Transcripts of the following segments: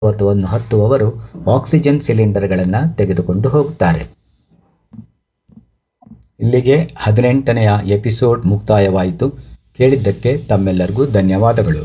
ಪರ್ವತವನ್ನು ಹತ್ತುವವರು ಆಕ್ಸಿಜನ್ ಸಿಲಿಂಡರ್ಗಳನ್ನು ತೆಗೆದುಕೊಂಡು ಹೋಗುತ್ತಾರೆ ಇಲ್ಲಿಗೆ ಹದಿನೆಂಟನೆಯ ಎಪಿಸೋಡ್ ಮುಕ್ತಾಯವಾಯಿತು ಕೇಳಿದ್ದಕ್ಕೆ ತಮ್ಮೆಲ್ಲರಿಗೂ ಧನ್ಯವಾದಗಳು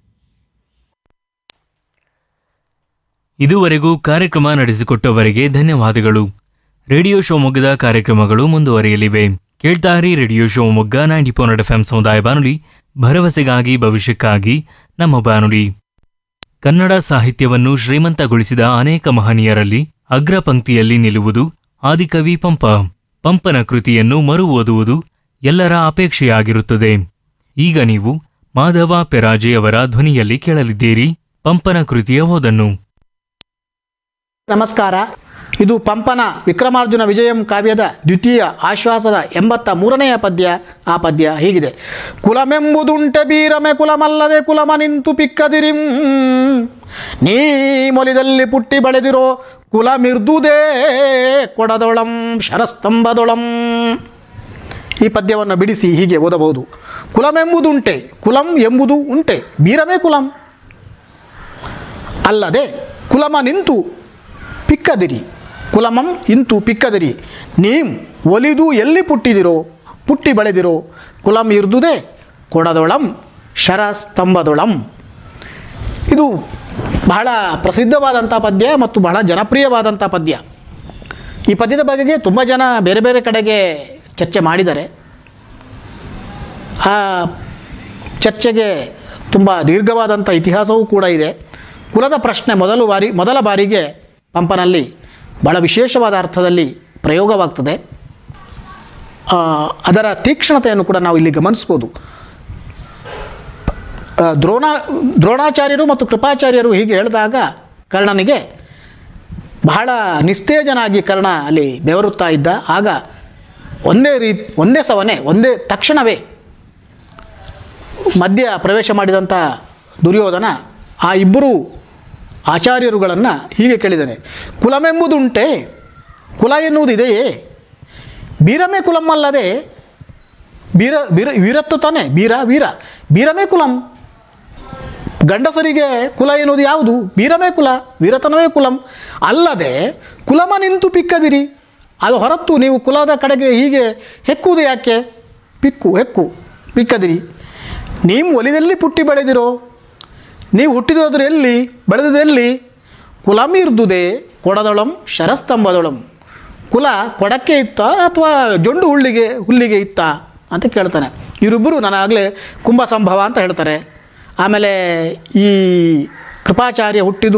ಇದುವರೆಗೂ ಕಾರ್ಯಕ್ರಮ ನಡೆಸಿಕೊಟ್ಟವರಿಗೆ ಧನ್ಯವಾದಗಳು ರೇಡಿಯೋ ಶಿವಮೊಗ್ಗದ ಕಾರ್ಯಕ್ರಮಗಳು ಮುಂದುವರಿಯಲಿವೆ ಕೇಳ್ತಾರಿ radio Shivamogga ninety four F M ಸಮುದಾಯ ಬಾನುಲಿ ಭರವಸೆಗಾಗಿ ಭವಿಷ್ಯಕ್ಕಾಗಿ ನಮ್ಮ ಬಾನುಲಿ ಕನ್ನಡ ಸಾಹಿತ್ಯವನ್ನು ಶ್ರೀಮಂತಗೊಳಿಸಿದ ಅನೇಕ ಮಹನೀಯರಲ್ಲಿ ಅಗ್ರ ಪಂಕ್ತಿಯಲ್ಲಿ ನಿಲ್ಲುವುದು ಆದಿಕವಿ ಪಂಪ ಪಂಪನ ಕೃತಿಯನ್ನು ಮರು ಓದುವುದು ಎಲ್ಲರ ಅಪೇಕ್ಷೆಯಾಗಿರುತ್ತದೆ ಈಗ ನೀವು ಮಾಧವ ಪೆರಾಜೆ ಅವರ ಧ್ವನಿಯಲ್ಲಿ ಕೇಳಲಿದ್ದೀರಿ ಪಂಪನ ಕೃತಿಯ ಓದನ್ನು ನಮಸ್ಕಾರ ಇದು ಪಂಪನ ವಿಕ್ರಮಾರ್ಜುನ ವಿಜಯಂ ಕಾವ್ಯದ ದ್ವಿತೀಯ ಆಶ್ವಾಸದ ಎಂಬತ್ತ ಮೂರನೆಯ ಪದ್ಯ ಆ ಪದ್ಯ ಹೀಗಿದೆ ಕುಲಮೆಂಬುದುಂಟೆ ಬೀರಮೆ ಕುಲಮಲ್ಲದೆ ಕುಲಮ ನಿಂತು ಪಿಕ್ಕದಿರಿಂ ನೀ ಮೊಲಿದಲ್ಲಿ ಪುಟ್ಟಿ ಬೆಳೆದಿರೋ ಕುಲ ಮಿರ್ದುದೇ ಕೊಡದೊಳಂ ಶರಸ್ತಂಭದೊಳಂ ಈ ಪದ್ಯವನ್ನು ಬಿಡಿಸಿ ಹೀಗೆ ಓದಬಹುದು ಕುಲಮೆಂಬುದುಂಟೆ ಕುಲಂ ಎಂಬುದು ಉಂಟೆ ಬೀರಮೇ ಕುಲಂ ಅಲ್ಲದೆ ಕುಲಮ ನಿಂತು ಪಿಕ್ಕದಿರಿ ಕುಲಮಂ ಇಂತು ಪಿಕ್ಕದಿರಿ ನೀಂ ಒಲಿದು ಎಲ್ಲಿ ಪುಟ್ಟಿದಿರೋ ಪುಟ್ಟಿ ಬೆಳೆದಿರೋ ಕುಲಂ ಇರ್ದುದೇ ಕೊಡದೊಳಂ ಶರ ಸ್ತಂಭದೊಳಂ ಇದು ಬಹಳ ಪ್ರಸಿದ್ಧವಾದಂಥ ಪದ್ಯ ಮತ್ತು ಬಹಳ ಜನಪ್ರಿಯವಾದಂಥ ಪದ್ಯ ಈ ಪದ್ಯದ ಬಗೆಗೆ ತುಂಬ ಜನ ಬೇರೆ ಬೇರೆ ಕಡೆಗೆ ಚರ್ಚೆ ಮಾಡಿದ್ದಾರೆ ಆ ಚರ್ಚೆಗೆ ತುಂಬ ದೀರ್ಘವಾದಂಥ ಇತಿಹಾಸವೂ ಕೂಡ ಇದೆ ಕುಲದ ಪ್ರಶ್ನೆ ಮೊದಲು ಬಾರಿ ಮೊದಲ ಬಾರಿಗೆ ಪಂಪನಲ್ಲಿ ಬಹಳ ವಿಶೇಷವಾದ ಅರ್ಥದಲ್ಲಿ ಪ್ರಯೋಗವಾಗ್ತದೆ ಆ, ಅದರ ತೀಕ್ಷ್ಣತೆಯನ್ನು ಕೂಡ ನಾವು ಇಲ್ಲಿ ಗಮನಿಸ್ಬೋದು ಆ, ದ್ರೋಣ ದ್ರೋಣಾಚಾರ್ಯರು ಮತ್ತು ಕೃಪಾಚಾರ್ಯರು ಹೀಗೆ ಹೇಳಿದಾಗ ಕರ್ಣನಿಗೆ ಬಹಳ ನಿಸ್ತೇಜನಾಗಿ ಕರ್ಣ ಅಲ್ಲಿ ಬೆವರುತ್ತಾ ಇದ್ದ ಆಗ ಒಂದೇ ರೀ ಒಂದೇ ಸವನೆ ಒಂದೇ ತಕ್ಷಣವೇ ಮಧ್ಯ ಪ್ರವೇಶ ಮಾಡಿದಂಥ ದುರ್ಯೋಧನ ಆ ಇಬ್ಬರು ಆಚಾರ್ಯರುಗಳನ್ನು ಹೀಗೆ ಕೇಳಿದ್ದಾನೆ ಕುಲಮೆಂಬುದುಂಟೆ ಕುಲ ಎನ್ನುವುದಿದೆಯೇ ಬೀರಮೇ ಕುಲಮ್ಮಲ್ಲದೆ ಬೀರ ಬೀರ ವೀರತ್ತು ತಾನೆ ಬೀರ ವೀರ ಬೀರಮೇ ಕುಲಂ ಗಂಡಸರಿಗೆ ಕುಲ ಎನ್ನುವುದು ಯಾವುದು ಬೀರಮೇ ಕುಲ ವೀರತನವೇ ಕುಲಂ ಅಲ್ಲದೆ ಕುಲಮ ನಿಂತು ಪಿಕ್ಕದಿರಿ ಅದು ಹೊರತು ನೀವು ಕುಲದ ಕಡೆಗೆ ಹೀಗೆ ಹೆಕ್ಕುವುದು ಯಾಕೆ ಪಿಕ್ಕು ಹೆಕ್ಕು ಪಿಕ್ಕದಿರಿ ನೀವು ಒಲಿದಲ್ಲಿ ಪುಟ್ಟಿ ಬೆಳೆದಿರೋ ನೀವು ಹುಟ್ಟಿದೋದ್ರೆ ಎಲ್ಲಿ ಬೆಳೆದದ್ದು ಎಲ್ಲಿ ಕುಲಮಿರ್ದುದೆ ಕೊಡದೊಳಂ ಶರಸ್ತಂಭದೊಳಂ ಕುಲ ಕೊಡಕ್ಕೆ ಇತ್ತಾ ಅಥವಾ ಜೊಂಡು ಹುಳ್ಳಿಗೆ ಹುಲ್ಲಿಗೆ ಇತ್ತಾ ಅಂತ ಕೇಳ್ತಾನೆ ಇವರಿಬ್ಬರು ನಾನು ಆಗಲೇ ಕುಂಭ ಸಂಭವ ಅಂತ ಹೇಳ್ತಾರೆ ಆಮೇಲೆ ಈ ಕೃಪಾಚಾರ್ಯ ಹುಟ್ಟಿದು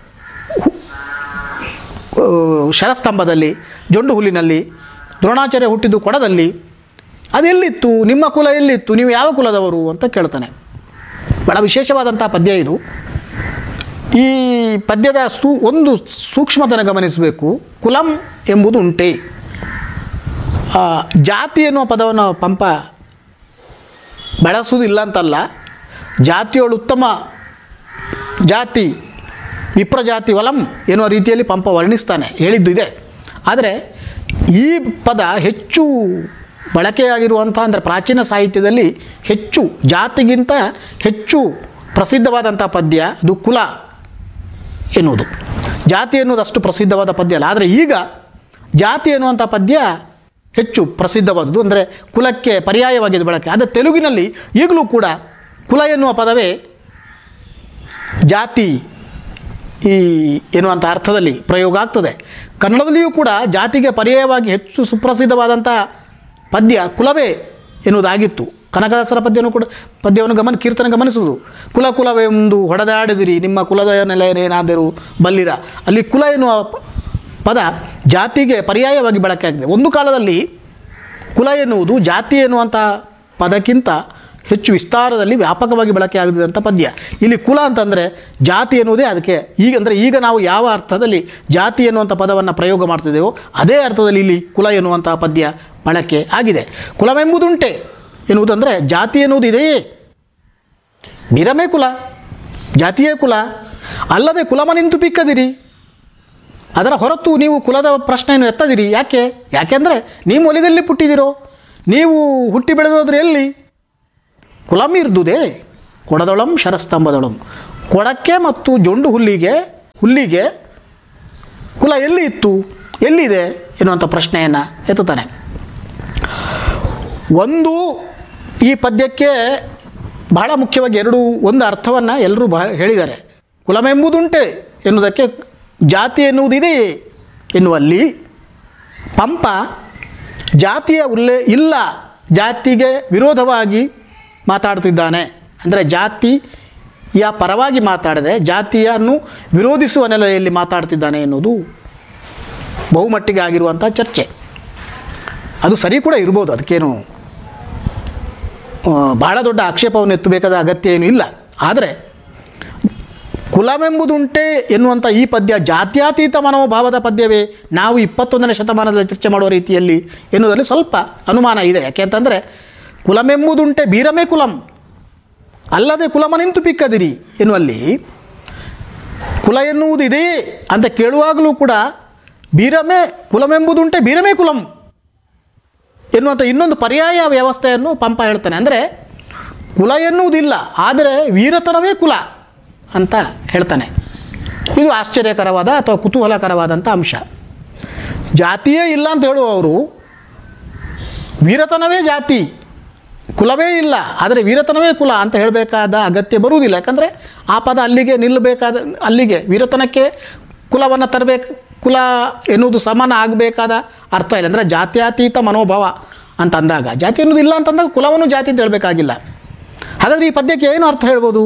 ಆ, ಶರಸ್ತಂಭದಲ್ಲಿ ಜೊಂಡು ಹುಲ್ಲಿನಲ್ಲಿ ದ್ರೋಣಾಚಾರ್ಯ ಹುಟ್ಟಿದ್ದು ಕೊಡದಲ್ಲಿ ಅದೆಲ್ಲಿತ್ತು ನಿಮ್ಮ ಕುಲ ಎಲ್ಲಿತ್ತು ನೀವು ಯಾವ ಕುಲದವರು ಅಂತ ಕೇಳ್ತಾನೆ ಬಹಳ ವಿಶೇಷವಾದಂಥ ಪದ್ಯ ಇದು ಈ ಪದ್ಯದ ಸೂ ಒಂದು ಸೂಕ್ಷ್ಮತನ ಗಮನಿಸಬೇಕು ಕುಲಂ ಎಂಬುದು ಉಂಟೆ ಆ, ಜಾತಿ ಎನ್ನುವ ಪದವನ್ನು ಪಂಪ ಬಳಸುವುದಿಲ್ಲ ಅಂತಲ್ಲ ಜಾತಿಯೊಳು ಉತ್ತಮ ಜಾತಿ ವಿಪ್ರಜಾತಿ ವಲಂ ಎನ್ನುವ ರೀತಿಯಲ್ಲಿ ಪಂಪ ವರ್ಣಿಸ್ತಾನೆ ಹೇಳಿದ್ದು ಇದೆ ಆದರೆ ಈ ಪದ ಹೆಚ್ಚು ಬಳಕೆಯಾಗಿರುವಂಥ ಅಂದರೆ ಪ್ರಾಚೀನ ಸಾಹಿತ್ಯದಲ್ಲಿ ಹೆಚ್ಚು ಜಾತಿಗಿಂತ ಹೆಚ್ಚು ಪ್ರಸಿದ್ಧವಾದಂಥ ಪದ್ಯ ಅದು ಕುಲ ಎನ್ನುವುದು ಜಾತಿ ಎನ್ನುವುದು ಅಷ್ಟು ಪ್ರಸಿದ್ಧವಾದ ಪದ್ಯ ಅಲ್ಲ ಆದರೆ ಈಗ ಜಾತಿ ಎನ್ನುವಂಥ ಪದ್ಯ ಹೆಚ್ಚು ಪ್ರಸಿದ್ಧವಾದದ್ದು ಅಂದರೆ ಕುಲಕ್ಕೆ ಪರ್ಯಾಯವಾಗಿದೆ ಬಳಕೆ ಆದರೆ ತೆಲುಗಿನಲ್ಲಿ ಈಗಲೂ ಕೂಡ ಕುಲ ಎನ್ನುವ ಪದವೇ ಜಾತಿ ಈ ಎನ್ನುವಂಥ ಅರ್ಥದಲ್ಲಿ ಪ್ರಯೋಗ ಆಗ್ತದೆ ಕನ್ನಡದಲ್ಲಿಯೂ ಕೂಡ ಜಾತಿಗೆ ಪರ್ಯಾಯವಾಗಿ ಹೆಚ್ಚು ಸುಪ್ರಸಿದ್ಧವಾದಂಥ ಪದ್ಯ ಕುಲವೇ ಎನ್ನುವುದಾಗಿತ್ತು ಕನಕದಾಸರ ಪದ್ಯನೂ ಕೂಡ ಪದ್ಯವನ್ನು ಗಮನ ಕೀರ್ತನೆ ಗಮನಿಸುವುದು ಕುಲ ಕುಲವೆಂದು ಹೊಡೆದಾಡಿದಿರಿ ನಿಮ್ಮ ಕುಲದ ನೆಲೆಯೇನಾದರೂ ಬಲ್ಲಿರ ಅಲ್ಲಿ ಕುಲ ಎನ್ನುವ ಪ- ಪದ ಜಾತಿಗೆ ಪರ್ಯಾಯವಾಗಿ ಬಳಕೆ ಆಗಿದೆ ಒಂದು ಕಾಲದಲ್ಲಿ ಕುಲ ಎನ್ನುವುದು ಜಾತಿ ಎನ್ನುವಂಥ ಪದಕ್ಕಿಂತ ಹೆಚ್ಚು ವಿಸ್ತಾರದಲ್ಲಿ ವ್ಯಾಪಕವಾಗಿ ಬಳಕೆ ಆಗದಂಥ ಪದ್ಯ ಇಲ್ಲಿ ಕುಲ ಅಂತಂದರೆ ಜಾತಿ ಎನ್ನುವುದೇ ಅದಕ್ಕೆ ಈಗ ಅಂದರೆ ಈಗ ನಾವು ಯಾವ ಅರ್ಥದಲ್ಲಿ ಜಾತಿ ಎನ್ನುವಂಥ ಪದವನ್ನು ಪ್ರಯೋಗ ಮಾಡ್ತಿದ್ದೇವೋ ಅದೇ ಅರ್ಥದಲ್ಲಿ ಇಲ್ಲಿ ಕುಲ ಎನ್ನುವಂಥ ಪದ್ಯ ಬಳಕೆ ಆಗಿದೆ ಕುಲವೆಂಬುದುಂಟೆ ಎನ್ನುವುದಂದರೆ ಜಾತಿ ಎನ್ನುವುದು ಇದೆಯೇ ನಿರಮೇ ಕುಲ ಜಾತಿಯೇ ಕುಲ ಅಲ್ಲದೆ ಕುಲಮ ನಿಂತು ಪಿಕ್ಕದಿರಿ ಅದರ ಹೊರತು ನೀವು ಕುಲದ ಪ್ರಶ್ನೆಯನ್ನು ಎತ್ತದಿರಿ ಯಾಕೆ ಯಾಕೆಂದರೆ ನೀವು ಒಲಿದಲ್ಲಿ ಪುಟ್ಟಿದಿರೋ ನೀವು ಹುಟ್ಟಿ ಬೆಳೆದೋದ್ರೆ ಎಲ್ಲಿ ಕುಲಮಿರ್ದುದೆ ಕೊಡದೊಳಂ ಶರಸ್ತಂಭದೊಳಂ ಕೊಡಕ್ಕೆ ಮತ್ತು ಜೊಂಡು ಹುಲ್ಲಿಗೆ ಹುಲ್ಲಿಗೆ ಕುಲ ಎಲ್ಲಿ ಇತ್ತು ಎಲ್ಲಿದೆ ಎನ್ನುವಂಥ ಪ್ರಶ್ನೆಯನ್ನು ಎತ್ತುತ್ತಾನೆ ಒಂದು ಈ ಪದ್ಯಕ್ಕೆ ಬಹಳ ಮುಖ್ಯವಾಗಿ ಎರಡು ಒಂದು ಅರ್ಥವನ್ನು ಎಲ್ಲರೂ ಬಹ ಹೇಳಿದ್ದಾರೆ ಕುಲಮೆಂಬುದುಂಟೆ ಎನ್ನುವುದಕ್ಕೆ ಜಾತಿ ಎನ್ನುವುದಿದೆಯೇ ಎನ್ನುವಲ್ಲಿ ಪಂಪ ಜಾತಿಯ ಉಲ್ಲೇ ಇಲ್ಲ ಜಾತಿಗೆ ವಿರೋಧವಾಗಿ ಮಾತಾಡ್ತಿದ್ದಾನೆ ಅಂದರೆ ಜಾತಿಯ ಪರವಾಗಿ ಮಾತಾಡದೆ ಜಾತಿಯನ್ನು ವಿರೋಧಿಸುವ ನೆಲೆಯಲ್ಲಿ ಮಾತಾಡ್ತಿದ್ದಾನೆ ಎನ್ನುವುದು ಬಹುಮಟ್ಟಿಗೆ ಆಗಿರುವಂಥ ಚರ್ಚೆ ಅದು ಸರಿ ಕೂಡ ಇರ್ಬೋದು ಅದಕ್ಕೇನು ಆ, ಬಹಳ ದೊಡ್ಡ ಆಕ್ಷೇಪವನ್ನು ಎತ್ತಬೇಕಾದ ಅಗತ್ಯ ಏನೂ ಇಲ್ಲ ಆದರೆ ಕುಲವೆಂಬುದುಂಟೆ ಎನ್ನುವಂಥ ಈ ಪದ್ಯ ಜಾತ್ಯತೀತ ಮನೋಭಾವದ ಪದ್ಯವೇ ನಾವು ಇಪ್ಪತ್ತೊಂದನೇ ಶತಮಾನದಲ್ಲಿ ಚರ್ಚೆ ಮಾಡುವ ರೀತಿಯಲ್ಲಿ ಎನ್ನುವುದರಲ್ಲಿ ಸ್ವಲ್ಪ ಅನುಮಾನ ಇದೆ ಯಾಕೆ ಅಂತಂದರೆ ಕುಲಮೆಂಬುದುಂಟೆ ಬೀರಮೇ ಕುಲಂ ಅಲ್ಲದೆ ಕುಲಮನಿಂತು ಪಿಕ್ಕದಿರಿ ಎನ್ನುವಲ್ಲಿ ಕುಲ ಎನ್ನುವುದು ಇದೆಯೇ ಅಂತ ಕೇಳುವಾಗಲೂ ಕೂಡ ಬೀರಮೇ ಕುಲಮೆಂಬುದುಂಟೆ ಬೀರಮೇ ಕುಲಂ ಎನ್ನುವಂಥ ಇನ್ನೊಂದು ಪರ್ಯಾಯ ವ್ಯವಸ್ಥೆಯನ್ನು ಪಂಪ ಹೇಳ್ತಾನೆ ಅಂದರೆ ಕುಲ ಎನ್ನುವುದಿಲ್ಲ ಆದರೆ ವೀರತನವೇ ಕುಲ ಅಂತ ಹೇಳ್ತಾನೆ ಇದು ಆಶ್ಚರ್ಯಕರವಾದ ಅಥವಾ ಕುತೂಹಲಕರವಾದಂಥ ಅಂಶ ಜಾತಿಯೇ ಇಲ್ಲ ಅಂತ ಹೇಳುವವರು ವೀರತನವೇ ಜಾತಿ ಕುಲವೇ ಇಲ್ಲ ಆದರೆ ವೀರತನವೇ ಕುಲ ಅಂತ ಹೇಳಬೇಕಾದ ಅಗತ್ಯ ಬರುವುದಿಲ್ಲ ಯಾಕಂದರೆ ಆ ಪದ ಅಲ್ಲಿಗೆ ನಿಲ್ಲಬೇಕಾದ ಅಲ್ಲಿಗೆ ವೀರತನಕ್ಕೆ ಕುಲವನ್ನು ತರಬೇಕು ಕುಲ ಎನ್ನುವುದು ಸಮಾನ ಆಗಬೇಕಾದ ಅರ್ಥ ಇಲ್ಲ ಅಂದರೆ ಜಾತ್ಯತೀತ ಮನೋಭಾವ ಅಂತ ಅಂದಾಗ ಜಾತಿ ಅನ್ನೋದು ಇಲ್ಲ ಅಂತಂದಾಗ ಕುಲವನ್ನು ಜಾತಿ ಅಂತ ಹೇಳಬೇಕಾಗಿಲ್ಲ ಹಾಗಾದರೆ ಈ ಪದ್ಯಕ್ಕೆ ಏನು ಅರ್ಥ ಹೇಳ್ಬೋದು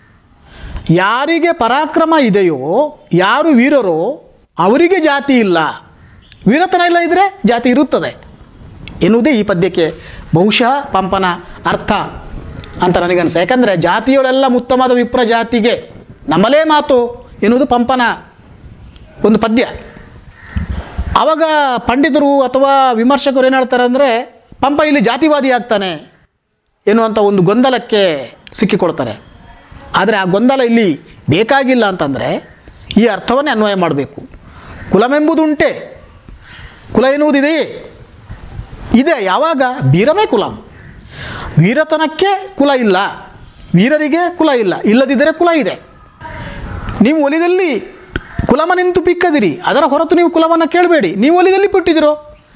ಯಾರಿಗೆ ಪರಾಕ್ರಮ ಇದೆಯೋ ಯಾರು ವೀರರೋ ಅವರಿಗೆ ಜಾತಿ ಇಲ್ಲ ವೀರತನ ಇಲ್ಲ ಇದ್ದರೆ ಜಾತಿ ಇರುತ್ತದೆ ಎನ್ನುವುದೇ ಈ ಪದ್ಯಕ್ಕೆ ಬಹುಶಃ ಪಂಪನ ಅರ್ಥ ಅಂತ ನನಗನ್ಸ ಯಾಕಂದರೆ ಜಾತಿಯೊಳೆಲ್ಲ ಉತ್ತಮವಾದ ವಿಪ್ರ ಜಾತಿಗೆ ನಮ್ಮಲೇ ಮಾತು ಎನ್ನುವುದು ಪಂಪನ ಒಂದು ಪದ್ಯ ಆವಾಗ ಪಂಡಿತರು ಅಥವಾ ವಿಮರ್ಶಕರು ಏನು ಹೇಳ್ತಾರೆ ಅಂದರೆ ಪಂಪ ಇಲ್ಲಿ ಜಾತಿವಾದಿ ಆಗ್ತಾನೆ ಎನ್ನುವಂಥ ಒಂದು ಗೊಂದಲಕ್ಕೆ ಸಿಕ್ಕಿಕೊಳ್ತಾರೆ ಆದರೆ ಆ ಗೊಂದಲ ಇಲ್ಲಿ ಬೇಕಾಗಿಲ್ಲ ಅಂತಂದರೆ ಈ ಅರ್ಥವನ್ನೇ ಅನ್ವಯ ಮಾಡಬೇಕು ಕುಲಮೆಂಬುದುಂಟೆ ಕುಲ ಎನ್ನುವುದಿದೆಯೇ ಇದೆ ಯಾವಾಗ ಬೀರಮೇ ಕುಲ ವೀರತನಕ್ಕೆ ಕುಲ ಇಲ್ಲ ವೀರರಿಗೆ ಕುಲ ಇಲ್ಲ ಇಲ್ಲದಿದ್ದರೆ ಕುಲ ಇದೆ ನೀವು ಒಲಿದಲ್ಲಿ ಕುಲಮ ನಿಂತು ಪಿಕ್ಕದಿರಿ ಅದರ ಹೊರತು ನೀವು ಕುಲವನ್ನು ಕೇಳಬೇಡಿ ನೀವು ಒಲಿದಲ್ಲಿ ಬಿಟ್ಟಿದ್ದೀರೋ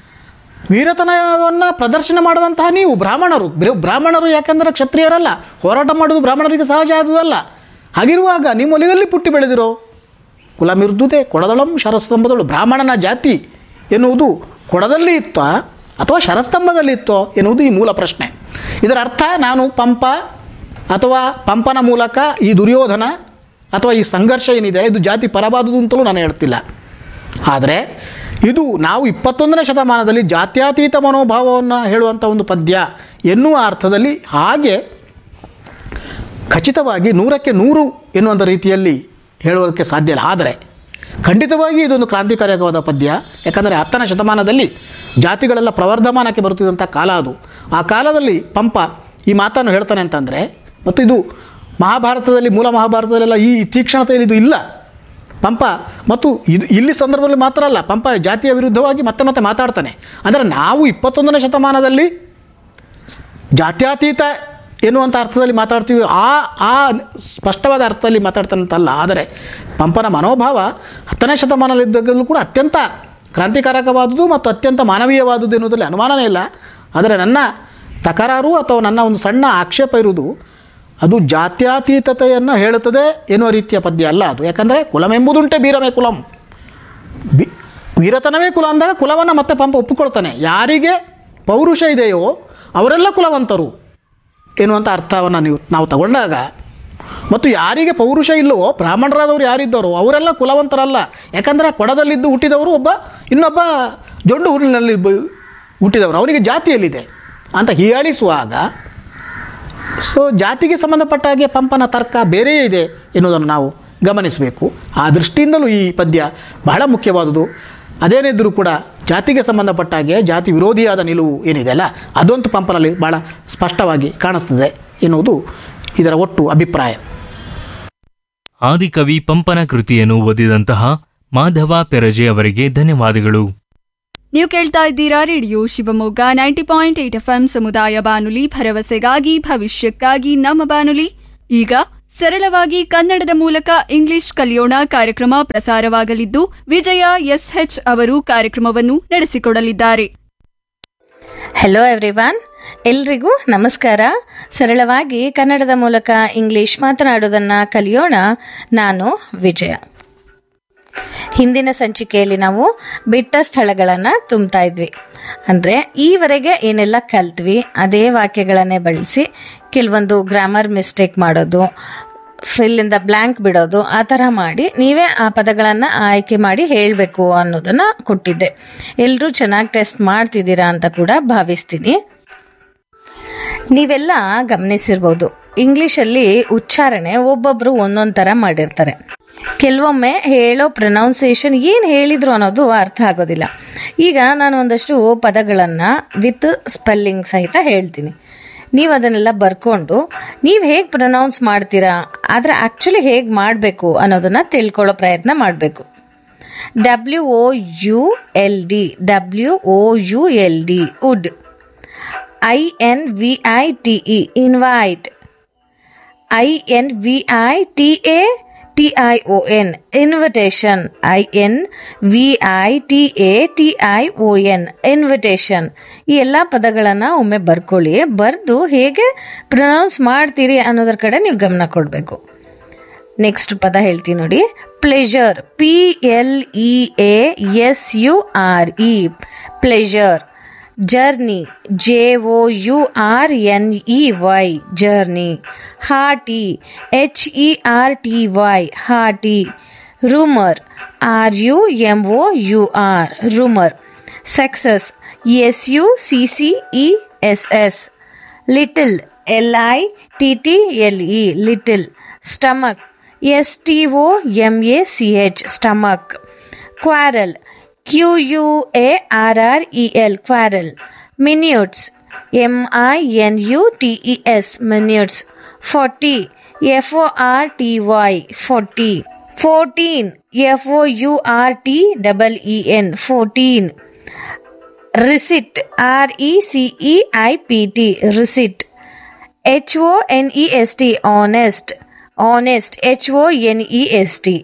ವೀರತನವನ್ನು ಪ್ರದರ್ಶನ ಮಾಡಿದಂತಹ ನೀವು ಬ್ರಾಹ್ಮಣರು ಬ್ರ- ಬ್ರಾಹ್ಮಣರು ಯಾಕೆಂದರೆ ಕ್ಷತ್ರಿಯರಲ್ಲ ಹೋರಾಟ ಮಾಡೋದು ಬ್ರಾಹ್ಮಣರಿಗೆ ಸಹಜ ಆದುದಲ್ಲ ಹಾಗಿರುವಾಗ ನಿಮ್ಮ ಒಲಿದಲ್ಲಿ ಪುಟ್ಟಿ ಬೆಳೆದಿರೋ ಕುಲಮಿರ್ದುದೆ ಕೊಡದಳಂ ಶರಸ್ತಂಭದಳು ಬ್ರಾಹ್ಮಣನ ಜಾತಿ ಎನ್ನುವುದು ಕೊಡದಲ್ಲಿ ಇತ್ತೋ ಅಥವಾ ಶರಸ್ತಂಭದಲ್ಲಿ ಇತ್ತೋ ಎನ್ನುವುದು ಈ ಮೂಲ ಪ್ರಶ್ನೆ ಇದರ ಅರ್ಥ ನಾನು ಪಂಪ ಅಥವಾ ಪಂಪನ ಮೂಲಕ ಈ ದುರ್ಯೋಧನ ಅಥವಾ ಈ ಸಂಘರ್ಷ ಏನಿದೆ ಇದು ಜಾತಿ ಪರವಾದುದು ಅಂತಲೂ ನಾನು ಹೇಳ್ತಿಲ್ಲ ಆದರೆ ಇದು ನಾವು ಇಪ್ಪತ್ತೊಂದನೇ ಶತಮಾನದಲ್ಲಿ ಜಾತ್ಯತೀತ ಮನೋಭಾವವನ್ನು ಹೇಳುವಂಥ ಒಂದು ಪದ್ಯ ಎನ್ನುವ ಅರ್ಥದಲ್ಲಿ ಹಾಗೆ ಖಚಿತವಾಗಿ ನೂರಕ್ಕೆ ನೂರು ಎನ್ನುವಂಥ ರೀತಿಯಲ್ಲಿ ಹೇಳುವುದಕ್ಕೆ ಸಾಧ್ಯ ಇಲ್ಲ ಆದರೆ ಖಂಡಿತವಾಗಿ ಇದೊಂದು ಕ್ರಾಂತಿಕಾರಕವಾದ ಪದ್ಯ ಯಾಕಂದರೆ ಹತ್ತನೇ ಶತಮಾನದಲ್ಲಿ ಜಾತಿಗಳೆಲ್ಲ ಪ್ರವರ್ಧಮಾನಕ್ಕೆ ಬರುತ್ತಿದ್ದಂಥ ಕಾಲ ಅದು ಆ ಕಾಲದಲ್ಲಿ ಪಂಪ ಈ ಮಾತನ್ನು ಹೇಳ್ತಾನೆ ಅಂತಂದರೆ ಮತ್ತು ಇದು ಮಹಾಭಾರತದಲ್ಲಿ ಮೂಲ ಮಹಾಭಾರತದಲ್ಲೆಲ್ಲ ಈ ತೀಕ್ಷ್ಣತೆಯಲ್ಲಿ ಇದು ಇಲ್ಲ ಪಂಪ ಮತ್ತು ಇದು ಇಲ್ಲಿ ಸಂದರ್ಭದಲ್ಲಿ ಮಾತ್ರ ಅಲ್ಲ ಪಂಪ ಜಾತಿಯ ವಿರುದ್ಧವಾಗಿ ಮತ್ತೆ ಮತ್ತೆ ಮಾತಾಡ್ತಾನೆ ಅಂದರೆ ನಾವು ಇಪ್ಪತ್ತೊಂದನೇ ಶತಮಾನದಲ್ಲಿ ಜಾತ್ಯತೀತ ಎನ್ನುವಂಥ ಅರ್ಥದಲ್ಲಿ ಮಾತಾಡ್ತೀವಿ ಆ ಆ ಸ್ಪಷ್ಟವಾದ ಅರ್ಥದಲ್ಲಿ ಮಾತಾಡ್ತಾನಂತಲ್ಲ ಆದರೆ ಪಂಪನ ಮನೋಭಾವ ಹತ್ತನೇ ಶತಮಾನದಲ್ಲಿದ್ದಾಗಲೂ ಕೂಡ ಅತ್ಯಂತ ಕ್ರಾಂತಿಕಾರಕವಾದುದು ಮತ್ತು ಅತ್ಯಂತ ಮಾನವೀಯವಾದುದು ಎನ್ನುವುದರಲ್ಲಿ ಅನುಮಾನವೇ ಇಲ್ಲ ಆದರೆ ನನ್ನ ತಕರಾರು ಅಥವಾ ನನ್ನ ಒಂದು ಸಣ್ಣ ಆಕ್ಷೇಪ ಇರುವುದು ಅದು ಜಾತ್ಯತೀತತೆಯನ್ನು ಹೇಳುತ್ತದೆ ಎನ್ನುವ ರೀತಿಯ ಪದ್ಯ ಅಲ್ಲ ಅದು ಯಾಕಂದರೆ ಕುಲಮೆಂಬುದುಂಟೆ ಬೀರಮೇ ಕುಲಂ ಬಿ ವೀರತನವೇ ಕುಲ ಅಂದಾಗ ಕುಲವನ್ನು ಮತ್ತೆ ಪಂಪ ಒಪ್ಪಿಕೊಳ್ತಾನೆ ಯಾರಿಗೆ ಪೌರುಷ ಇದೆಯೋ ಅವರೆಲ್ಲ ಕುಲವಂತರು ಎನ್ನುವಂಥ ಅರ್ಥವನ್ನು ನೀವು ನಾವು ತಗೊಂಡಾಗ ಮತ್ತು ಯಾರಿಗೆ ಪೌರುಷ ಇಲ್ಲವೋ ಬ್ರಾಹ್ಮಣರಾದವರು ಯಾರಿದ್ದಾರೋ ಅವರೆಲ್ಲ ಕುಲವಂತರಲ್ಲ ಯಾಕಂದರೆ ಕೊಡದಲ್ಲಿದ್ದು ಹುಟ್ಟಿದವರು ಒಬ್ಬ ಇನ್ನೊಬ್ಬ ಜೊಂಡು ಹುಲ್ಲಿನಲ್ಲಿ ಬ- ಹುಟ್ಟಿದವರು ಅವನಿಗೆ ಜಾತಿಯಲ್ಲಿದೆ ಅಂತ ಹೀಯಾಳಿಸುವಾಗ ಸೊ ಜಾತಿಗೆ ಸಂಬಂಧಪಟ್ಟ ಹಾಗೆ ಪಂಪನ ತರ್ಕ ಬೇರೆಯೇ ಇದೆ ಎನ್ನುವುದನ್ನು ನಾವು ಗಮನಿಸಬೇಕು ಆ ದೃಷ್ಟಿಯಿಂದಲೂ ಈ ಪದ್ಯ ಬಹಳ ಮುಖ್ಯವಾದುದು ಅದೇನಿದ್ದರೂ ಕೂಡ ಜಾತಿಗೆ ಸಂಬಂಧಪಟ್ಟ ಹಾಗೆ ಜಾತಿ ವಿರೋಧಿಯಾದ ನಿಲುವು ಏನಿದೆ ಅಲ್ಲ ಅದಂತೂ ಪಂಪನಲ್ಲಿ ಭಾಳ ಸ್ಪಷ್ಟವಾಗಿ ಕಾಣಿಸ್ತದೆ ಎನ್ನುವುದು ಇದರ ಒಟ್ಟು ಅಭಿಪ್ರಾಯ ಆದಿಕವಿ ಪಂಪನ ಕೃತಿಯನ್ನು ಓದಿದಂತಹ ಮಾಧವ ಪೆರಜೆ ಅವರಿಗೆ ಧನ್ಯವಾದಗಳು ನೀವು ಕೇಳ್ತಾ ಇದ್ದೀರಾ radio Shivamogga ninety point eight F ಸಮುದಾಯ ಬಾನುಲಿ ಭರವಸೆಗಾಗಿ ಭವಿಷ್ಯಕ್ಕಾಗಿ ನಮ್ಮ ಬಾನುಲಿ ಈಗ ಸರಳವಾಗಿ ಕನ್ನಡದ ಮೂಲಕ ಇಂಗ್ಲಿಷ್ ಕಲಿಯೋಣ ಕಾರ್ಯಕ್ರಮ ಪ್ರಸಾರವಾಗಲಿದ್ದು ವಿಜಯ ಎಸ್ಎಚ್ ಅವರು ಕಾರ್ಯಕ್ರಮವನ್ನು ನಡೆಸಿಕೊಡಲಿದ್ದಾರೆ ಹೆಲೋ ಎವ್ರಿವಾನ್ ಎಲ್ರಿಗೂ ನಮಸ್ಕಾರ ಸರಳವಾಗಿ ಕನ್ನಡದ ಮೂಲಕ ಇಂಗ್ಲಿಷ್ ಮಾತನಾಡೋದನ್ನು ಕಲಿಯೋಣ ನಾನು ವಿಜಯ ಹಿಂದಿನ ಸಂಚಿಕೆಯಲ್ಲಿ ನಾವು ಬಿಟ್ಟ ಸ್ಥಳಗಳನ್ನು ತುಂಬ್ತಾ ಇದ್ವಿ ಅಂದರೆ ಈವರೆಗೆ ಏನೆಲ್ಲ ಕಲ್ತ್ವಿ ಅದೇ ವಾಕ್ಯಗಳನ್ನೇ ಬಳಸಿ ಕೆಲವೊಂದು ಗ್ರಾಮರ್ ಮಿಸ್ಟೇಕ್ ಮಾಡೋದು ಫಿಲ್ಲಿಂದ ಬ್ಲ್ಯಾಂಕ್ ಬಿಡೋದು ಆ ಥರ ಮಾಡಿ ನೀವೇ ಆ ಪದಗಳನ್ನು ಆಯ್ಕೆ ಮಾಡಿ ಹೇಳಬೇಕು ಅನ್ನೋದನ್ನು ಕೊಟ್ಟಿದ್ದೆ ಎಲ್ಲರೂ ಚೆನ್ನಾಗಿ ಟೆಸ್ಟ್ ಮಾಡ್ತಿದ್ದೀರಾ ಅಂತ ಕೂಡ ಭಾವಿಸ್ತೀನಿ ನೀವೆಲ್ಲ ಗಮನಿಸಿರ್ಬೋದು ಇಂಗ್ಲೀಷಲ್ಲಿ ಉಚ್ಚಾರಣೆ ಒಬ್ಬೊಬ್ಬರು ಒಂದೊಂದು ಥರ ಮಾಡಿರ್ತಾರೆ ಕೆಲವೊಮ್ಮೆ ಹೇಳೋ ಪ್ರೊನೌನ್ಸಿಯೇಷನ್ ಏನು ಹೇಳಿದ್ರು ಅನ್ನೋದು ಅರ್ಥ ಆಗೋದಿಲ್ಲ ಈಗ ನಾನು ಒಂದಷ್ಟು ಪದಗಳನ್ನು ವಿತ್ ಸ್ಪೆಲ್ಲಿಂಗ್ ಸಹಿತ ಹೇಳ್ತೀನಿ ನೀವು ಅದನ್ನೆಲ್ಲ ಬರ್ಕೊಂಡು ನೀವು ಹೇಗೆ ಪ್ರೊನೌನ್ಸ್ ಮಾಡ್ತೀರಾ ಆದರೆ ಆ್ಯಕ್ಚುಲಿ ಹೇಗೆ ಮಾಡಬೇಕು ಅನ್ನೋದನ್ನು ತಿಳ್ಕೊಳ್ಳೋ ಪ್ರಯತ್ನ ಮಾಡಬೇಕು W O U L D W O U L D would I N V I T E invite I N V I T A T I O N invitation I N V I T A T I O N invitation ಈ ಎಲ್ಲ ಪದಗಳನ್ನು ಒಮ್ಮೆ ಬರ್ಕೊಳ್ಳಿ ಬರೆದು ಹೇಗೆ pronounce ಮಾಡ್ತೀರಿ ಅನ್ನೋದ್ರ ಕಡೆ ನೀವು ಗಮನ ಕೊಡಬೇಕು ನೆಕ್ಸ್ಟ್ ಪದ ಹೇಳ್ತೀನಿ ನೋಡಿ pleasure P L E A S U R E pleasure journey J O U R N E Y journey hearty H E R T Y hearty rumour R U M O U R rumour success S U C C E S S little L I T T L E little stomach S T O M A C H stomach quarrel Q U A R R E L quarrel minutes M I N U T E S minutes forty F O R T Y forty fourteen F O U R T double E N fourteen receipt R E C E I P T receipt H O N E S T honest honest H O N E S T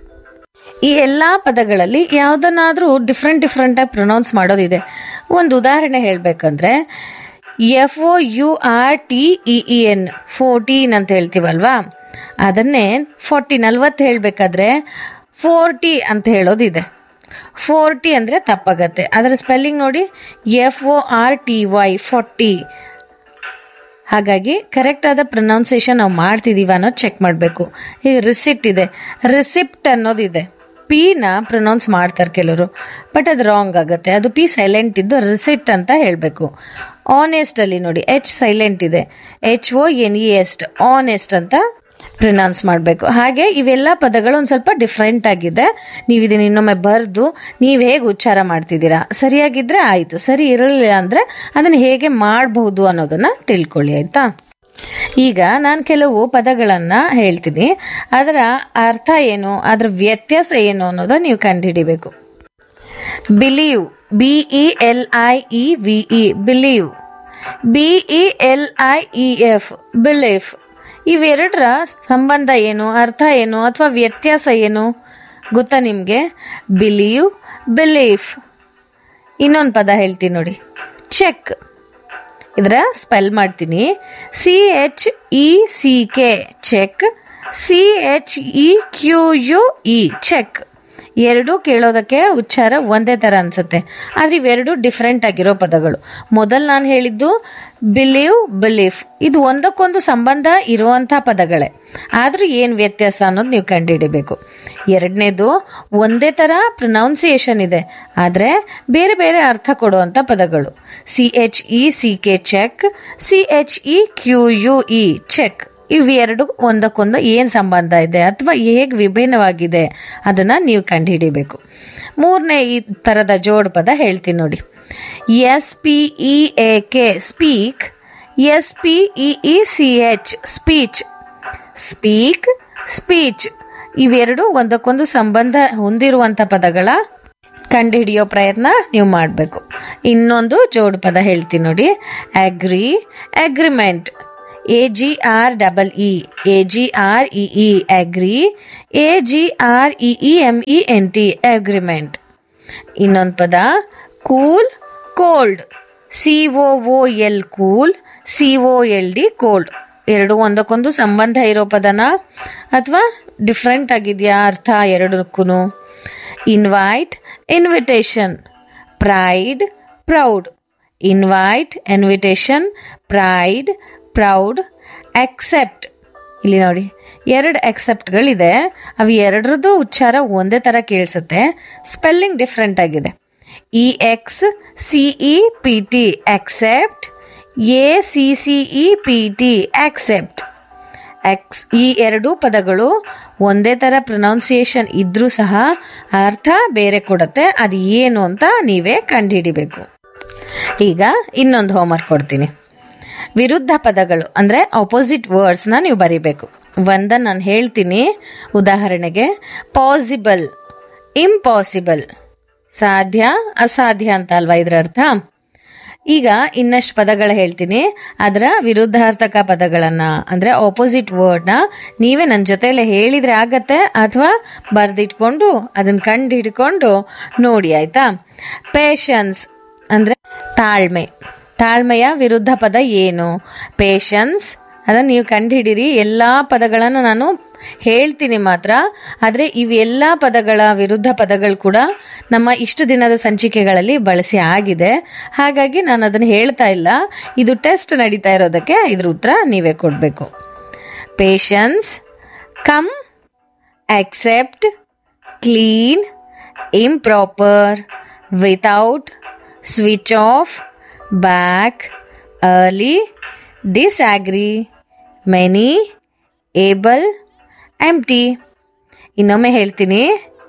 ಈ ಎಲ್ಲ ಪದಗಳಲ್ಲಿ ಯಾವುದನ್ನಾದರೂ different ಡಿಫ್ರೆಂಟಾಗಿ pronounce ಮಾಡೋದಿದೆ ಒಂದು ಉದಾಹರಣೆ ಹೇಳಬೇಕಂದ್ರೆ F O U R T E E N fourteen ಅಂತ ಹೇಳ್ತೀವಲ್ವಾ ಅದನ್ನೇ ಫೋರ್ಟಿ ನಲ್ವತ್ತು ಹೇಳಬೇಕಾದ್ರೆ ಫೋರ್ಟಿ ಅಂತ ಹೇಳೋದಿದೆ ಫೋರ್ಟಿ ಅಂದರೆ ತಪ್ಪಾಗತ್ತೆ ಅದರ ಸ್ಪೆಲ್ಲಿಂಗ್ ನೋಡಿ F O R T Y forty ಹಾಗಾಗಿ ಕರೆಕ್ಟ್ ಆದ ಪ್ರೊನೌನ್ಸಿಯೇಷನ್ ನಾವು ಮಾಡ್ತಿದೀವ ಅನ್ನೋದು ಚೆಕ್ ಮಾಡಬೇಕು ಈಗ ರಿಸಿಪ್ಟ್ ಇದೆ ರಿಸಿಪ್ಟ್ ಅನ್ನೋದಿದೆ ಪಿನ ಪ್ರೊನೌನ್ಸ್ ಮಾಡ್ತಾರೆ ಕೆಲವರು ಬಟ್ ಅದು ರಾಂಗ್ ಆಗುತ್ತೆ ಅದು ಪಿ ಸೈಲೆಂಟ್ ಇದ್ದು ರಿಸಿಪ್ಟ್ ಅಂತ ಹೇಳಬೇಕು ಆನೆಸ್ಟ್ ಅಲ್ಲಿ ನೋಡಿ ಎಚ್ ಸೈಲೆಂಟ್ ಇದೆ H O N E S T honest ಅಂತ ಪ್ರೊನೌನ್ಸ್ ಮಾಡಬೇಕು ಹಾಗೆ ಇವೆಲ್ಲ ಪದಗಳು ಒಂದು ಸ್ವಲ್ಪ ಡಿಫ್ರೆಂಟ್ ಆಗಿದೆ ನೀವು ಇದನ್ನ ಇನ್ನೊಮ್ಮೆ ಬರೆದು ನೀವು ಹೇಗೆ ಉಚ್ಚಾರ ಮಾಡ್ತಿದ್ದೀರಾ ಸರಿಯಾಗಿದ್ರೆ ಆಯಿತು ಸರಿ ಇರಲಿಲ್ಲ ಅಂದರೆ ಅದನ್ನು ಹೇಗೆ ಮಾಡಬಹುದು ಅನ್ನೋದನ್ನು ತಿಳ್ಕೊಳ್ಳಿ ಆಯಿತಾ ಈಗ ನಾನು ಕೆಲವು ಪದಗಳನ್ನು ಹೇಳ್ತೀನಿ ಅದರ ಅರ್ಥ ಏನು ಅದರ ವ್ಯತ್ಯಾಸ ಏನು ಅನ್ನೋದನ್ನ ನೀವು ಕಂಡುಹಿಡಿಬೇಕು believe B E L I E V E believe B E L I E F belief ಇವೆರಡರ ಸಂಬಂಧ ಏನು ಅರ್ಥ ಏನು ಅಥವಾ ವ್ಯತ್ಯಾಸ ಏನು ಗೊತ್ತಾ ನಿಮಗೆ ಬಿಲೀವ್ ಬಿಲೀಫ್ ಇನ್ನೊಂದು ಪದ ಹೇಳ್ತೀನಿ ನೋಡಿ ಚೆಕ್ ಇದರ ಸ್ಪೆಲ್ ಮಾಡ್ತೀನಿ C H E C K check C H E Q U E cheque ಎರಡೂ ಕೇಳೋದಕ್ಕೆ ಉಚ್ಚಾರ ಒಂದೇ ಥರ ಅನ್ಸುತ್ತೆ ಆದರೆ ಇವೆರಡು ಡಿಫ್ರೆಂಟ್ ಆಗಿರೋ ಪದಗಳು ಮೊದಲು ನಾನು ಹೇಳಿದ್ದು ಬಿಲೀವ್ ಬಿಲೀಫ್ ಇದು ಒಂದಕ್ಕೊಂದು ಸಂಬಂಧ ಇರುವಂಥ ಪದಗಳೇ ಆದರೂ ಏನು ವ್ಯತ್ಯಾಸ ಅನ್ನೋದು ನೀವು ಕಂಡುಹಿಡಿಬೇಕು ಎರಡನೇದು ಒಂದೇ ಥರ ಪ್ರೊನೌನ್ಸಿಯೇಷನ್ ಇದೆ ಆದರೆ ಬೇರೆ ಬೇರೆ ಅರ್ಥ ಕೊಡುವಂಥ ಪದಗಳು C H E C K check C H E Q U E cheque ಇವೆರಡು ಒಂದಕ್ಕೊಂದು ಏನು ಸಂಬಂಧ ಇದೆ ಅಥವಾ ಹೇಗೆ ವಿಭಿನ್ನವಾಗಿದೆ ಅದನ್ನು ನೀವು ಕಂಡುಹಿಡಿಬೇಕು ಮೂರನೇ ಈ ಥರದ ಜೋಡ್ ಪದ ಹೇಳ್ತೀನಿ ನೋಡಿ S P E A K speak S P E E C H speech speak speech ಇವೆರಡು ಒಂದಕ್ಕೊಂದು ಸಂಬಂಧ ಹೊಂದಿರುವಂಥ ಪದಗಳ ಕಂಡುಹಿಡಿಯೋ ಪ್ರಯತ್ನ ನೀವು ಮಾಡಬೇಕು ಇನ್ನೊಂದು ಜೋಡು ಪದ ಹೇಳ್ತೀನಿ ನೋಡಿ agree agreement A G R double E A G R E E agree A G R E E M E N T agreement ಇನ್ನೊಂದು ಪದ cool cold C O O L cool C O L D cold ಎರಡು ಒಂದಕ್ಕೊಂದು ಸಂಬಂಧ ಇರೋ ಪದನ ಅಥವಾ different ಆಗಿದೆಯಾ ಅರ್ಥ ಎರಡಕ್ಕೂ invite invitation pride proud invite invitation pride proud accept ಇಲ್ಲಿ ನೋಡಿ ಎರಡು ಅಕ್ಸೆಪ್ಟ್ಗಳಿದೆ ಅವು ಎರಡರದ್ದು ಉಚ್ಚಾರ ಒಂದೇ ಥರ ಕೇಳಿಸುತ್ತೆ ಸ್ಪೆಲ್ಲಿಂಗ್ ಡಿಫ್ರೆಂಟ್ ಆಗಿದೆ E X C E P T except A C C E P T accept X ಈ ಎರಡೂ ಪದಗಳು ಒಂದೇ ಥರ ಪ್ರೊನೌನ್ಸಿಯೇಷನ್ ಇದ್ರೂ ಸಹ ಅರ್ಥ ಬೇರೆ ಕೊಡುತ್ತೆ ಅದು ಏನು ಅಂತ ನೀವೇ ಕಂಡುಹಿಡಿಬೇಕು ಈಗ ಇನ್ನೊಂದು ಹೋಮ್ವರ್ಕ್ ಕೊಡ್ತೀನಿ ವಿರುದ್ಧ ಪದಗಳು ಅಂದರೆ ಅಪೋಸಿಟ್ ವರ್ಡ್ಸ್ನ ನೀವು ಬರಿಬೇಕು ಒಂದನ್ನು ನಾನು ಹೇಳ್ತೀನಿ ಉದಾಹರಣೆಗೆ ಪಾಸಿಬಲ್ ಇಂಪಾಸಿಬಲ್ ಸಾಧ್ಯ ಅಸಾಧ್ಯ ಅಂತ ಅಲ್ವಾ ಇದರ ಅರ್ಥ ಈಗ ಇನ್ನಷ್ಟು ಪದಗಳು ಹೇಳ್ತೀನಿ ಅದರ ವಿರುದ್ಧಾರ್ಥಕ ಪದಗಳನ್ನ ಅಂದ್ರೆ ಆಪೋಸಿಟ್ ವರ್ಡ್ನ ನೀವೇ ನನ್ನ ಜೊತೆಲೆ ಹೇಳಿದ್ರೆ ಆಗತ್ತೆ ಅಥವಾ ಬರೆದಿಟ್ಕೊಂಡು ಅದನ್ನ ಕಂಡು ಹಿಡ್ಕೊಂಡು ನೋಡಿ ಆಯ್ತಾ ಪೇಷನ್ಸ್ ಅಂದ್ರೆ ತಾಳ್ಮೆ ತಾಳ್ಮೆಯ ವಿರುದ್ಧ ಪದ ಏನು ಪೇಷನ್ಸ್ ಅದನ್ನ ನೀವು ಕಂಡುಹಿಡಿರಿ ಎಲ್ಲ ಪದಗಳನ್ನು ನಾನು ಹೇಳ್ತೀನಿ ಮಾತ್ರ ಆದರೆ ಇವೆಲ್ಲ ಪದಗಳ ವಿರುದ್ಧ ಪದಗಳು ಕೂಡ ನಮ್ಮ ಇಷ್ಟು ದಿನದ ಸಂಚಿಕೆಗಳಲ್ಲಿ ಬಳಸಿ ಆಗಿದೆ ಹಾಗಾಗಿ ನಾನು ಅದನ್ನು ಹೇಳ್ತಾ ಇಲ್ಲ ಇದು ಟೆಸ್ಟ್ ನಡೀತಾ ಇರೋದಕ್ಕೆ ಇದ್ರ ಉತ್ತರ ನೀವೇ ಕೊಡಬೇಕು patience come accept, clean, improper, without, switch off, back, early, disagree, many, able, empty. ಇನ್ನೊಮ್ಮೆ ಹೇಳ್ತೀನಿ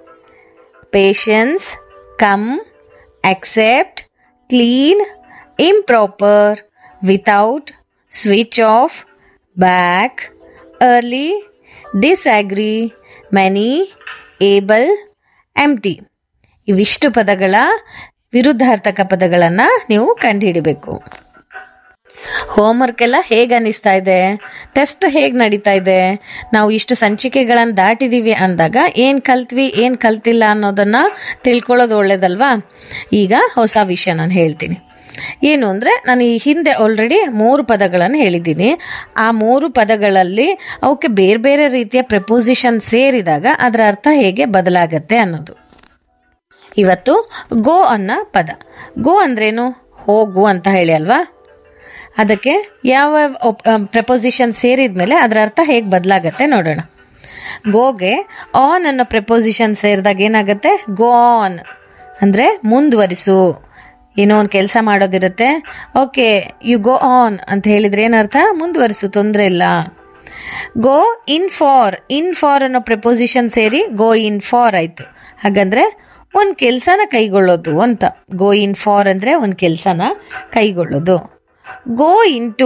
ಪೇಷನ್ಸ್ come accept, clean improper without switch off back early, disagree, many, able, empty. ಇವಿಷ್ಟು ಪದಗಳ ವಿರುದ್ಧಾರ್ಥಕ ಪದಗಳನ್ನು ನೀವು ಕಂಡುಹಿಡಬೇಕು ಹೋಮ್ವರ್ಕ್ ಎಲ್ಲ ಹೇಗೆ ಅನಿಸ್ತಾ ಇದೆ ಟೆಸ್ಟ್ ಹೇಗೆ ನಡೀತಾ ಇದೆ ನಾವು ಇಷ್ಟು ಸಂಚಿಕೆಗಳನ್ನು ದಾಟಿದೀವಿ ಅಂದಾಗ ಏನು ಕಲ್ತ್ವಿ ಏನು ಕಲ್ತಿಲ್ಲ ಅನ್ನೋದನ್ನ ತಿಳ್ಕೊಳ್ಳೋದು ಒಳ್ಳೇದಲ್ವಾ ಈಗ ಹೊಸ ವಿಷಯ ನಾನು ಹೇಳ್ತೀನಿ ಏನು ಅಂದರೆ ನಾನು ಈ ಹಿಂದೆ ಆಲ್ರೆಡಿ ಮೂರು ಪದಗಳನ್ನು ಹೇಳಿದ್ದೀನಿ ಆ ಮೂರು ಪದಗಳಲ್ಲಿ ಅವಕ್ಕೆ ಬೇರೆ ಬೇರೆ ರೀತಿಯ ಪ್ರಪೋಸಿಷನ್ ಸೇರಿದಾಗ ಅದರ ಅರ್ಥ ಹೇಗೆ ಬದಲಾಗತ್ತೆ ಅನ್ನೋದು ಇವತ್ತು ಗೋ ಅನ್ನೋ ಪದ ಗೋ ಅಂದ್ರೇನು ಹೋಗು ಅಂತ ಹೇಳಿ ಅಲ್ವಾ ಅದಕ್ಕೆ ಯಾವ ಪ್ರಪೋಸಿಷನ್ ಸೇರಿದ ಮೇಲೆ ಅದರ ಅರ್ಥ ಹೇಗೆ ಬದಲಾಗತ್ತೆ ನೋಡೋಣ ಗೋಗೆ ಆನ್ ಅನ್ನೋ ಪ್ರಪೋಸಿಷನ್ ಸೇರಿದಾಗ ಏನಾಗುತ್ತೆ ಗೋ ಆನ್ ಅಂದರೆ ಮುಂದುವರಿಸು ಏನೋ ಒಂದು ಕೆಲಸ ಮಾಡೋದಿರುತ್ತೆ ಓಕೆ ಯು ಗೋ ಆನ್ ಅಂತ ಹೇಳಿದ್ರೆ ಏನರ್ಥ ಮುಂದುವರಿಸು ತೊಂದರೆ ಇಲ್ಲ go in for in for ಅನ್ನೋ ಪ್ರಪೋಸಿಷನ್ ಸೇರಿ ಗೋ ಇನ್ ಫಾರ್ ಆಯಿತು ಹಾಗಂದ್ರೆ ಒಂದು ಕೆಲಸನ ಕೈಗೊಳ್ಳೋದು ಅಂತ ಗೋ ಇನ್ ಫಾರ್ ಅಂದರೆ ಒಂದು ಕೆಲಸನ ಕೈಗೊಳ್ಳೋದು go into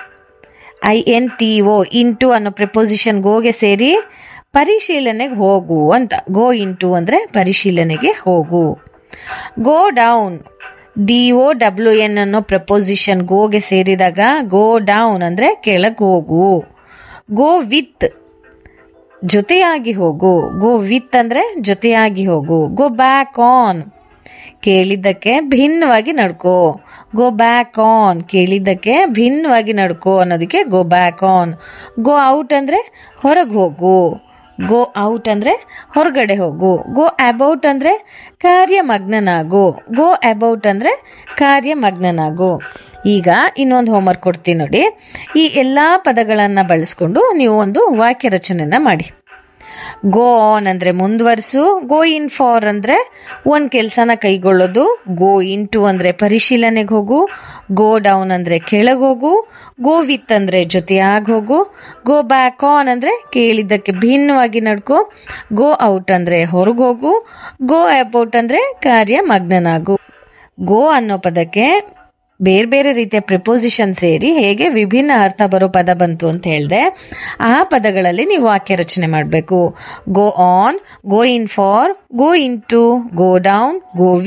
I N T O into ಅನ್ನೋ ಪ್ರಪೋಸಿಷನ್ ಗೋಗೆ ಸೇರಿ ಪರಿಶೀಲನೆಗೆ ಹೋಗು ಅಂತ ಗೋ ಇಂಟು ಅಂದರೆ ಪರಿಶೀಲನೆಗೆ ಹೋಗು go down D O W N ಅನ್ನೋ ಪ್ರಪೋಸಿಷನ್ ಗೋಗೆ ಸೇರಿದಾಗ ಗೋ ಡೌನ್ ಅಂದರೆ ಕೆಳಗೆ ಹೋಗು ಗೋ ವಿತ್ ಜೊತೆಯಾಗಿ ಹೋಗು ಗೋ ವಿತ್ ಅಂದರೆ ಜೊತೆಯಾಗಿ ಹೋಗು ಗೋ ಬ್ಯಾಕ್ ಆನ್ ಕೇಳಿದ್ದಕ್ಕೆ ಭಿನ್ನವಾಗಿ ನಡ್ಕೋ ಗೋ ಬ್ಯಾಕ್ ಆನ್ ಕೇಳಿದ್ದಕ್ಕೆ ಭಿನ್ನವಾಗಿ ನಡ್ಕೋ ಅನ್ನೋದಕ್ಕೆ go back on go out ಅಂದರೆ ಹೊರಗೆ ಹೋಗು ಗೋ ಔಟ್ ಅಂದರೆ ಹೊರಗಡೆ ಹೋಗು ಗೋ ಅಬೌಟ್ ಅಂದರೆ ಕಾರ್ಯಮಗ್ನನಾಗು ಗೋ ಅಬೌಟ್ ಅಂದರೆ ಕಾರ್ಯಮಗ್ನನಾಗು ಈಗ ಇನ್ನೊಂದು ಹೋಮ್ವರ್ಕ್ ಕೊಡ್ತೀನಿ ನೋಡಿ ಈ ಎಲ್ಲ ಪದಗಳನ್ನು ಬಳಸ್ಕೊಂಡು ನೀವು ಒಂದು ವಾಕ್ಯ ರಚನೆನ ಮಾಡಿ ಗೋ ಆನ್ ಅಂದರೆ ಮುಂದುವರಿಸು ಗೋ ಇನ್ ಫಾರ್ ಅಂದರೆ ಒಂದು ಕೆಲಸನ ಕೈಗೊಳ್ಳೋದು ಗೋ ಇನ್ ಟು ಅಂದರೆ ಪರಿಶೀಲನೆಗೆ ಹೋಗು ಗೋ ಡೌನ್ ಅಂದರೆ ಕೆಳಗೆ ಹೋಗು ಗೋ ವಿತ್ ಅಂದರೆ ಜೊತೆಯಾಗಿ ಹೋಗು ಗೋ ಬ್ಯಾಕ್ ಆನ್ ಅಂದರೆ ಕೇಳಿದ್ದಕ್ಕೆ ಭಿನ್ನವಾಗಿ ನಡ್ಕೋ ಗೋ ಔಟ್ ಅಂದರೆ ಹೊರಗೆ ಹೋಗು ಗೋ ಅಬೌಟ್ ಅಂದರೆ ಕಾರ್ಯ ಮಗ್ನನಾಗು ಗೋ ಅನ್ನೋ ಪದಕ್ಕೆ ಬೇರೆ ಬೇರೆ ರೀತಿಯ ಪ್ರಿಪೋಸಿಷನ್ ಸೇರಿ ಹೇಗೆ ವಿಭಿನ್ನ ಅರ್ಥ ಬರೋ ಪದ ಬಂತು ಅಂತ ಹೇಳಿದೆ ಆ ಪದಗಳಲ್ಲಿ ನೀವು ವಾಕ್ಯ ರಚನೆ ಮಾಡಬೇಕು go on go in for go into go down go with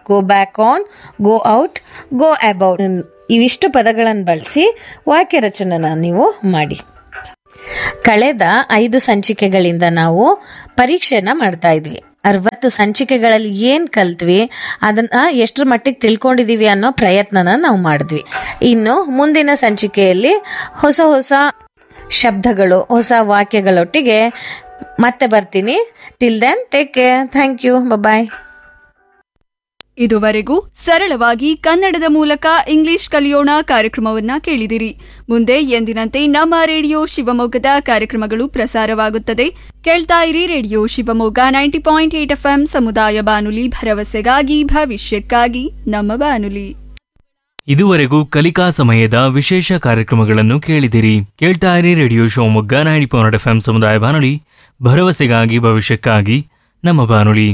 go back on go out go about ಇವಿಷ್ಟು ಪದಗಳನ್ನು ಬಳಸಿ ವಾಕ್ಯ ರಚನೆನ ನೀವು ಮಾಡಿ ಕಳೆದ ಐದು ಸಂಚಿಕೆಗಳಿಂದ ನಾವು ಪರೀಕ್ಷೆನ ಮಾಡ್ತಾ ಇದ್ವಿ ಅರವತ್ತು ಸಂಚಿಕೆಗಳಲ್ಲಿ ಏನ್ ಕಲ್ತ್ವಿ ಅದನ್ನ ಎಷ್ಟರ ಮಟ್ಟಿಗೆ ತಿಳ್ಕೊಂಡಿದೀವಿ ಅನ್ನೋ ಪ್ರಯತ್ನನ ನಾವು ಮಾಡಿದ್ವಿ ಇನ್ನು ಮುಂದಿನ ಸಂಚಿಕೆಯಲ್ಲಿ ಹೊಸ ಹೊಸ ಶಬ್ದಗಳು ಹೊಸ ವಾಕ್ಯಗಳೊಟ್ಟಿಗೆ ಮತ್ತೆ ಬರ್ತೀನಿ till then take care thank you bye ಇದುವರೆಗೂ ಸರಳವಾಗಿ ಕನ್ನಡದ ಮೂಲಕ ಇಂಗ್ಲಿಷ್ ಕಲಿಯೋಣ ಕಾರ್ಯಕ್ರಮವನ್ನ ಕೇಳಿದಿರಿ ಮುಂದೆ ಎಂದಿನಂತೆ ನಮ್ಮ ರೇಡಿಯೋ ಶಿವಮೊಗ್ಗದ ಕಾರ್ಯಕ್ರಮಗಳು ಪ್ರಸಾರವಾಗುತ್ತದೆ ಕೇಳ್ತಾ ಇರಿ radio Shivamogga ninety point eight F ಸಮುದಾಯ ಬಾನುಲಿ ಭರವಸೆಗಾಗಿ ಭವಿಷ್ಯಕ್ಕಾಗಿ ನಮ್ಮ ಬಾನುಲಿ ಇದುವರೆಗೂ ಕಲಿಕಾ ಸಮಯದ ವಿಶೇಷ ಕಾರ್ಯಕ್ರಮಗಳನ್ನು ಕೇಳಿದಿರಿ ಕೇಳ್ತಾ ಇರಿ radio Shivamogga ninety point F ಸಮುದಾಯ ಬಾನುಲಿ ಭರವಸೆಗಾಗಿ ಭವಿಷ್ಯಕ್ಕಾಗಿ ನಮ್ಮ ಬಾನುಲಿ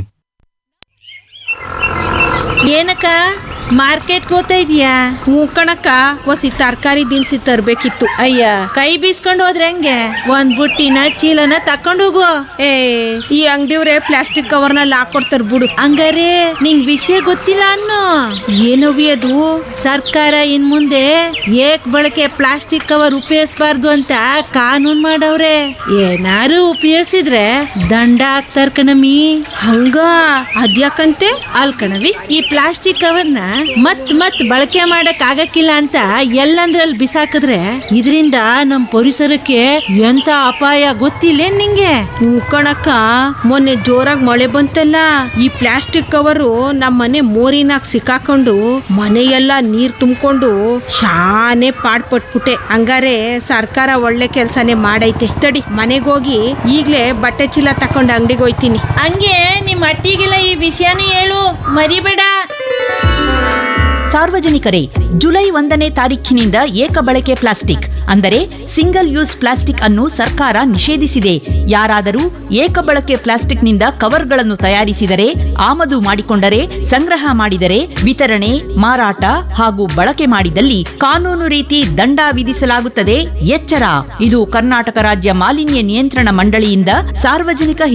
ಏನಕ್ಕ ಮಾರ್ಕೆಟ್ಗೆ ಹೋಗ್ತಾ ಇದೀಯಾ ಹ್ಞೂ ಕಣಕ್ಕ ಒಸಿ ತರಕಾರಿ ದಿನಸಿ ತರ್ಬೇಕಿತ್ತು ಅಯ್ಯ ಕೈ ಬೀಸ್ಕೊಂಡು ಹೋದ್ರೆ ಹೆಂಗೆ ಒಂದ್ ಬುಟ್ಟಿನ ಚೀಲನ ತಕೊಂಡು ಹೋಗು ಏ ಈ ಅಂಗಡಿಯವ್ರೆ ಪ್ಲಾಸ್ಟಿಕ್ ಕವರ್ನಲ್ಲಿ ಹಾಕೊಡ್ತಾರ ಬಿಡು ಹಂಗಾರೆ ನಿಂಗ್ ವಿಷಯ ಗೊತ್ತಿಲ್ಲ ಅನ್ನೋ ಏನವಿ ಅದು ಸರ್ಕಾರ ಇನ್ ಮುಂದೆ ಏಕ್ ಬಳಕೆ ಪ್ಲಾಸ್ಟಿಕ್ ಕವರ್ ಉಪಯೋಗಿಸಬಾರ್ದು ಅಂತ ಕಾನೂನ್ ಮಾಡವ್ರೆ ಏನಾರು ಉಪಯೋಗಿಸಿದ್ರೆ ದಂಡ ಹಾಕ್ತಾರ ಕಣಮಿ ಹಂಗ ಅದ್ಯಾಕಂತೆ ಅಲ್ ಕಣವಿ ಈ ಪ್ಲಾಸ್ಟಿಕ್ ಕವರ್ನ ಮತ್ ಮತ್ ಬಳಕೆ ಮಾಡಕ್ ಆಗಕ್ಕಿಲ್ಲ ಅಂತ ಎಲ್ಲಂದ್ರಲ್ಲಿ ಬಿಸಾಕಿದ್ರೆ ಇದರಿಂದ ನಮ್ ಪರಿಸರಕ್ಕೆ ಎಂತ ಅಪಾಯ ಗೊತ್ತಿಲ್ಲ ನಿಂಗೆ ಹ್ಞೂ ಕಣಕ್ಕ ಮೊನ್ನೆ ಜೋರಾಗಿ ಮಳೆ ಬಂತಲ್ಲ ಈ ಪ್ಲಾಸ್ಟಿಕ್ ಕವರು ನಮ್ಮ ಮನೆ ಮೋರಿನಾಗ ಸಿಕ್ಕಾಕೊಂಡು ಮನೆಯೆಲ್ಲ ನೀರ್ ತುಂಬಿಕೊಂಡು ಶಾನೆ ಪಾಡ್ಪಟ್ಬಿಟ್ಟೆ ಹಂಗಾರೆ ಸರ್ಕಾರ ಒಳ್ಳೆ ಕೆಲ್ಸನೇ ಮಾಡೈತೆ ತಡಿ ಮನೆಗೋಗಿ ಈಗ್ಲೇ ಬಟ್ಟೆ ಚೀಲ ತಕೊಂಡು ಅಂಗಡಿಗೆ ಹೋಯ್ತೀನಿ ಹಂಗೆ ನಿಮ್ ಅಟ್ಟಿಗೆಲ್ಲ ಈ ವಿಷಯನೂ ಹೇಳು ಮರಿಬೇಡ ಸಾರ್ವಜನಿಕರೇ ಜುಲೈ ಒಂದನೇ ತಾರೀಖಿನಿಂದ ಏಕ ಬಳಕೆ ಪ್ಲಾಸ್ಟಿಕ್ ಅಂದರೆ ಸಿಂಗಲ್ ಯೂಸ್ ಪ್ಲಾಸ್ಟಿಕ್ ಅನ್ನು ಸರ್ಕಾರ ನಿಷೇಧಿಸಿದೆ ಯಾರಾದರೂ ಏಕ ಬಳಕೆ ಪ್ಲಾಸ್ಟಿಕ್ನಿಂದ ಕವರ್ಗಳನ್ನು ತಯಾರಿಸಿದರೆ ಆಮದು ಮಾಡಿಕೊಂಡರೆ ಸಂಗ್ರಹ ಮಾಡಿದರೆ ವಿತರಣೆ ಮಾರಾಟ ಹಾಗೂ ಬಳಕೆ ಮಾಡಿದಲ್ಲಿ ಕಾನೂನು ರೀತಿ ದಂಡ ವಿಧಿಸಲಾಗುತ್ತದೆ ಎಚ್ಚರ ಇದು ಕರ್ನಾಟಕ ರಾಜ್ಯ ಮಾಲಿನ್ಯ ನಿಯಂತ್ರಣ ಮಂಡಳಿಯಿಂದ ಸಾರ್ವಜನಿಕ